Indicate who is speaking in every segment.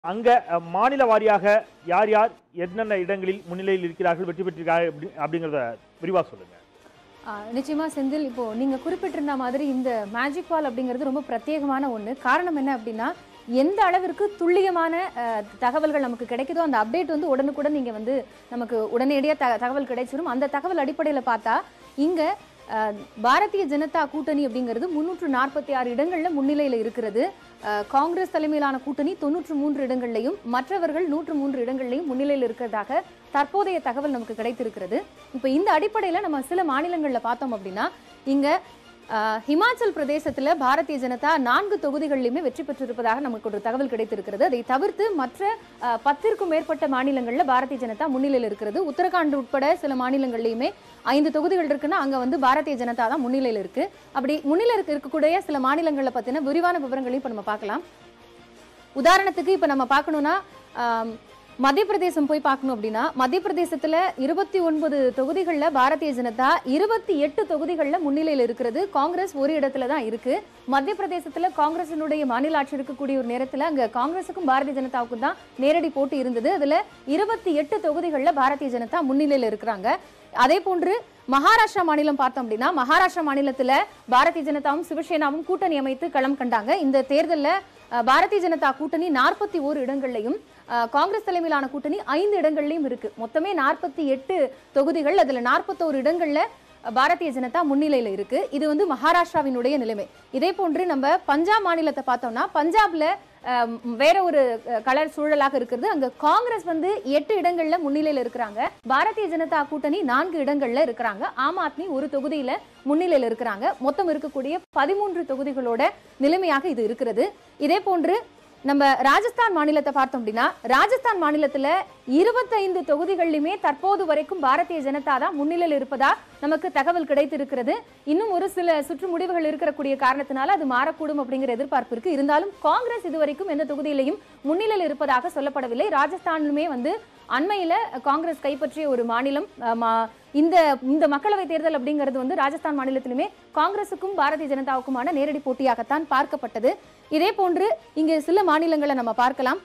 Speaker 1: அங்க அஹ், மாநில வாரியாக யார் யார் என்னென்ன இடங்களில் முன்னிலையில் இருக்கிறார்கள் வெற்றி பெற்றிருக்கார்கள் அப்படி- அப்படிங்கிறத விரிவா சொல்லுங்க
Speaker 2: ஆ, நிச்சயமா செந்தில் இப்போ நீங்க குறிப்பிட்டிருந்த மாதிரி இந்த மேஜிக் பால் அப்படிங்கிறது ரொம்ப பிரத்யேகமான ஒண்ணு காரணம் என்ன அப்படின்னா எந்த அளவிற்கு துல்லியமான அஹ், தகவல்கள் நமக்கு கிடைக்குதோ அந்த அப்டேட் வந்து உடனுக்குடன் நீங்க வந்து நமக்கு உடனடியாக த தகவல் கிடைச்சிரும் அந்த தகவல் அடிப்படையில் பார்த்தா இங்க அஹ், பாரதிய ஜனதா கூட்டணி அப்படிங்கிறது முன்னூற்று நாற்பத்தி ஆறு இடங்கள்ல முன்னிலையில இருக்கிறது அஹ், காங்கிரஸ் தலைமையிலான கூட்டணி தொன்னூற்று மூன்று இடங்கள்லையும் மற்றவர்கள் நூற்று மூன்று இடங்கள்லையும் முன்னிலையில் இருக்கிறதாக தற்போதைய தகவல் நமக்கு கிடைத்திருக்கிறது இப்போ இந்த அடிப்படையில் நம்ம சில மாநிலங்களில் பார்த்தோம் அப்படின்னா இங்க அஹ், ஹிமாச்சல் பிரதேசத்துல பாரதிய ஜனதா நான்கு தொகுதிகளிலுமே வெற்றி பெற்றிருப்பதாக நமக்கு ஒரு தகவல் கிடைத்திருக்கிறது அதை தவிர்த்து மற்ற அஹ், பத்திற்கும் மேற்பட்ட மாநிலங்கள்ல பாரதிய ஜனதா முன்னிலையில் இருக்கிறது உத்தரகாண்ட் உட்பட சில மாநிலங்கள்லயுமே ஐந்து தொகுதிகள் இருக்குன்னா அங்க வந்து பாரதிய ஜனதா தான் முன்னிலையில் இருக்கு அப்படி முன்னிலை இருக்க இருக்கக்கூடிய சில மாநிலங்களை பத்தின விரிவான விவரங்களையும் இப்ப நம்ம பார்க்கலாம் உதாரணத்துக்கு இப்ப நம்ம பார்க்கணும்னா ஆம், மத்திய பிரதேசம் போய் பார்க்கணும் அப்படின்னா மத்திய பிரதேசத்துல இருபத்தி ஒன்பது தொகுதிகள்ல பாரதிய ஜனதா இருபத்தி எட்டு தொகுதிகள்ல முன்னிலையில் இருக்கிறது காங்கிரஸ் ஒரு இடத்துல தான் இருக்கு மத்திய பிரதேசத்துல காங்கிரசினுடைய மாநில ஆட்சி இருக்கக்கூடிய ஒரு நேரத்துல அங்க காங்கிரசுக்கும் பாரதிய ஜனதாவுக்கும் தான் நேரடி போட்டி இருந்தது அதுல இருபத்தி எட்டு தொகுதிகள்ல பாரதிய ஜனதா முன்னிலையில் இருக்கிறாங்க அதே போன்று மகாராஷ்டிரா மாநிலம் பார்த்தோம் அப்படின்னா மகாராஷ்டிரா மாநிலத்துல பாரதிய ஜனதாவும் சிவசேனாவும் கூட்டணி அமைத்து களம் கண்டாங்க இந்த தேர்தல்ல அஹ், பாரதிய ஜனதா கூட்டணி நாற்பத்தி ஓரு இடங்கள்லையும் அஹ், காங்கிரஸ் தலைமையிலான கூட்டணி ஐந்து இடங்கள்லையும் இருக்கு மொத்தமே நாற்பத்தி எட்டு தொகுதிகள் அதுல நாற்பத்தோரு இடங்கள்ல அஹ், பாரதிய ஜனதா முன்னிலையில இருக்கு இது வந்து மகாராஷ்டிராவினுடைய நிலைமை இதே போன்று நம்ம பஞ்சாப் மாநிலத்தை பார்த்தோம்னா பஞ்சாப்ல அஹ், வேற ஒரு அஹ், கலர் சூழலாக இருக்கிறது அங்க காங்கிரஸ் வந்து எட்டு இடங்கள்ல முன்னிலையில இருக்கிறாங்க பாரதிய ஜனதா கூட்டணி நான்கு இடங்கள்ல இருக்கிறாங்க ஆம் ஆத்மி ஒரு தொகுதியில முன்னிலையில இருக்கிறாங்க மொத்தம் இருக்கக்கூடிய பதிமூன்று தொகுதிகளோட நிலைமையாக இது இருக்கிறது இதே போன்று நம்ம ராஜஸ்தான் மாநிலத்தை பார்த்தோம் அப்படின்னா ராஜஸ்தான் மாநிலத்துல இருபத்தைந்து தொகுதிகளிலுமே தற்போது வரைக்கும் பாரதிய ஜனதா தான் முன்னிலையில் இருப்பதா நமக்கு தகவல் கிடைத்திருக்கிறது இன்னும் ஒரு சில சுற்று முடிவுகள் இருக்கக்கூடிய காரணத்தினால அது மாறக்கூடும் அப்படிங்கிற எதிர்பார்ப்பு இருக்கு இருந்தாலும் காங்கிரஸ் இதுவரைக்கும் எந்த தொகுதியிலையும் முன்னிலையில் இருப்பதாக சொல்லப்படவில்லை ராஜஸ்தானிலுமே வந்து அண்மையில காங்கிரஸ் கைப்பற்றிய ஒரு மாநிலம் அஹ், மா- இந்த இந்த மக்களவை தேர்தல் அப்படிங்கிறது வந்து ராஜஸ்தான் மாநிலத்திலுமே காங்கிரசுக்கும் பாரதிய ஜனதாவுக்குமான நேரடி போட்டியாகத்தான் பார்க்கப்பட்டது இதே போன்று இங்கே சில மாநிலங்களை நம்ம பார்க்கலாம்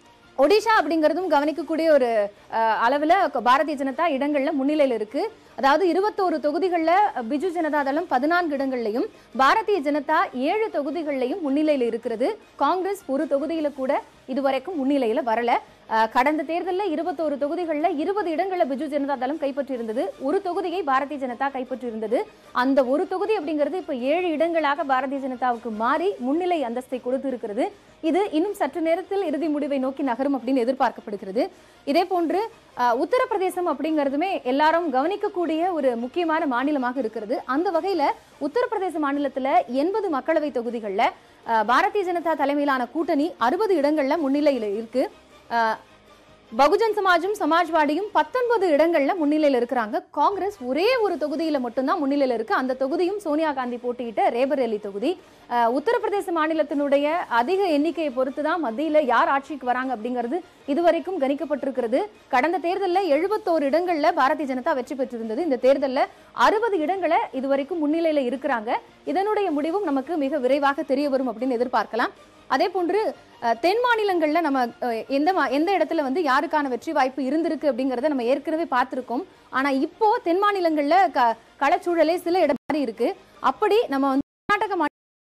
Speaker 2: ஒடிஷா அப்படிங்கிறதும் கவனிக்கக்கூடிய ஒரு அஹ், அளவுல பாரதிய ஜனதா இடங்கள்ல முன்னிலையில் இருக்கு அதாவது இருபத்தோரு தொகுதிகள்ல பிஜு ஜனதா தளம் பதினான்கு இடங்கள்லையும் பாரதிய ஜனதா ஏழு தொகுதிகள்லையும் முன்னிலையில் இருக்கிறது காங்கிரஸ் ஒரு தொகுதியில கூட இதுவரைக்கும் முன்னிலையில வரல அஹ், கடந்த தேர்தலில் இருபத்தோரு தொகுதிகள்ல இருபது இடங்களை பிஜு ஜனதா தளம் கைப்பற்றியிருந்தது ஒரு தொகுதியை பாரதிய ஜனதா கைப்பற்றியிருந்தது அந்த ஒரு தொகுதி அப்படிங்கிறது இப்ப ஏழு இடங்களாக பாரதிய ஜனதாவுக்கு மாறி முன்னிலை அந்தஸ்தை கொடுத்து இருக்கிறது இது இன்னும் சற்று நேரத்தில் இறுதி முடிவை நோக்கி நகரும் அப்படின்னு எதிர்பார்க்கப்படுகிறது இதே போன்று அஹ், உத்தரப்பிரதேசம் அப்படிங்கிறதுமே எல்லாரும் கவனிக்கக்கூடிய ஒரு முக்கியமான மாநிலமாக இருக்கிறது அந்த வகையில உத்தரப்பிரதேச மாநிலத்துல எண்பது மக்களவை தொகுதிகள்ல அஹ், பாரதிய ஜனதா தலைமையிலான கூட்டணி அறுபது இடங்கள்ல முன்னிலையில் இருக்கு அஹ், பகுஜன் சமாஜும் சமாஜ்வாடியும் பத்தொன்பது இடங்கள்ல முன்னிலையில் இருக்கிறாங்க காங்கிரஸ் ஒரே ஒரு தொகுதியில மட்டும்தான் முன்னிலையில் இருக்கு அந்த தொகுதியும் சோனியா காந்தி போட்டியிட்ட ரேபரேலி தொகுதி அஹ், உத்தரப்பிரதேச மாநிலத்தினுடைய அதிக எண்ணிக்கையை பொறுத்து தான் மத்தியில யார் ஆட்சிக்கு வராங்க அப்படிங்கிறது இதுவரைக்கும் கணிக்கப்பட்டிருக்கிறது கடந்த தேர்தலில் எழுபத்தோரு இடங்கள்ல பாரதிய ஜனதா வெற்றி பெற்றிருந்தது இந்த தேர்தலில் அறுபது இடங்களை இதுவரைக்கும் முன்னிலையில இருக்கிறாங்க இதனுடைய முடிவும் நமக்கு மிக விரைவாக தெரிய வரும் அப்படின்னு எதிர்பார்க்கலாம் அதே போன்று அஹ், தென் மாநிலங்கள்ல நம்ம அஹ், எந்த மா- எந்த இடத்துல வந்து யாருக்கான வெற்றி வாய்ப்பு இருந்திருக்கு அப்படிங்கறத நம்ம ஏற்கனவே பார்த்திருக்கோம் ஆனா இப்போ தென் மாநிலங்கள்ல க களச்சூழலே சில இடம் மாறி இருக்கு அப்படி நம்ம வந்து கர்நாடக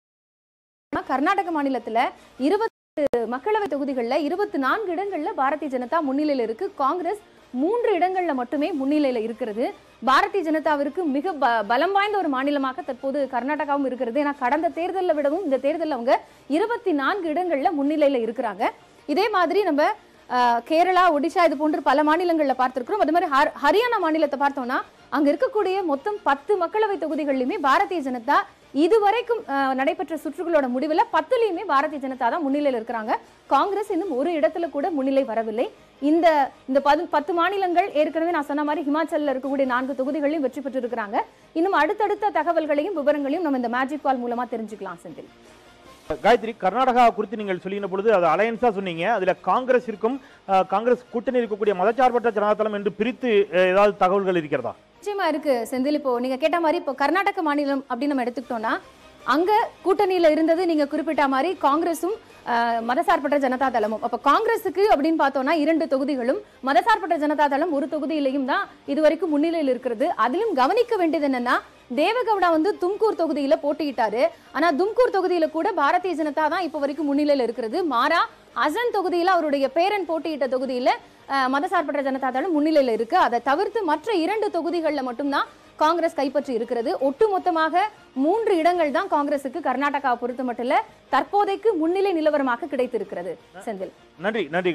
Speaker 2: மாநில கர்நாடக மாநிலத்துல இருபத்து மக்களவை தொகுதிகள்ல இருபத்தி நான்கு இடங்கள்ல பாரதிய ஜனதா முன்னிலையில இருக்கு காங்கிரஸ் மூன்று இடங்கள்ல மட்டுமே முன்னிலையில இருக்கிறது பாரதிய ஜனதாவிற்கு மிக ப- பலம் வாய்ந்த ஒரு மாநிலமாக தற்போது கர்நாடகாவும் இருக்கிறது ஏன்னா கடந்த தேர்தலை விடவும் இந்த தேர்தலில் அவங்க இருபத்தி நான்கு இடங்கள்ல முன்னிலையில இருக்கிறாங்க இதே மாதிரி நம்ம அஹ், கேரளா ஒடிஷா இது போன்று பல மாநிலங்கள்ல பார்த்திருக்கிறோம் அதே மாதிரி ஹர்- ஹரியானா மாநிலத்தை பார்த்தோம்னா அங்க இருக்கக்கூடிய மொத்தம் பத்து மக்களவை தொகுதிகளிலுமே பாரதிய ஜனதா இதுவரைக்கும் அஹ், நடைபெற்ற சுற்றுகளோட முடிவுல பத்துலயுமே பாரதிய ஜனதா தான் முன்னிலையில் இருக்கிறாங்க காங்கிரஸ் இன்னும் ஒரு இடத்துல கூட முன்னிலை வரவில்லை இந்த இந்த பது பத்து மாநிலங்கள் ஏற்கனவே நான் சொன்ன மாதிரி ஹிமாச்சல்ல இருக்கக்கூடிய நான்கு தொகுதிகளையும் வெற்றி பெற்றிருக்கிறாங்க இன்னும் அடுத்தடுத்த தகவல்களையும் விவரங்களையும் நம்ம இந்த மேஜிக் கால் மூலமா தெரிஞ்சுக்கலாம் செந்தில்
Speaker 1: காயத்ரி கர்நாடகா குறித்து நீங்கள் சொல்லின பொழுது அது அலையன்ஸா சொன்னீங்க அதுல காங்கிரஸ் இருக்கும் அஹ், காங்கிரஸ் கூட்டணி இருக்கக்கூடிய மதச்சார்பற்ற ஜனதாதளம் என்று பிரித்து அஹ், ஏதாவது தகவல்கள் இருக்கிறதா
Speaker 2: நிச்சயமா இருக்கு செந்தில் இப்போ நீங்க கேட்ட மாதிரி இப்போ கர்நாடக மாநிலம் அப்படின்னு நம்ம எடுத்துக்கிட்டோம்னா அங்க கூட்டணியில இருந்தது நீங்க குறிப்பிட்ட மாதிரி காங்கிரஸும் அஹ், மதசார்பற்ற ஜனதா தளமும் அப்ப காங்கிரஸுக்கு அப்படின்னு பார்த்தோம்னா இரண்டு தொகுதிகளும் மதசார்பற்ற ஜனதா தளம் ஒரு தொகுதியிலையும் தான் இதுவரைக்கும் முன்னிலையில் இருக்கிறது அதிலும் கவனிக்க வேண்டியது என்னன்னா தேவகவுடா வந்து தும்கூர் தொகுதியில போட்டியிட்டாரு ஆனா தும்கூர் தொகுதியில கூட பாரதிய ஜனதா தான் இப்போ வரைக்கும் முன்னிலையில் இருக்கிறது மாறா அசன் தொகுதியில அவருடைய பேரன் போட்டியிட்ட தொகுதியில அஹ், மதசார்பற்ற ஜனதா தளம் முன்னிலையில் இருக்கு அதை தவிர்த்து மற்ற இரண்டு தொகுதிகளில் மட்டும்தான் காங்கிரஸ் கைப்பற்றி இருக்கிறது ஒட்டுமொத்தமாக மூன்று இடங்கள் தான் காங்கிரசுக்கு கர்நாடகாவை பொறுத்த மட்டும் இல்ல தற்போதைக்கு முன்னிலை நிலவரமாக கிடைத்திருக்கிறது செந்தில்
Speaker 1: நன்றி நன்றி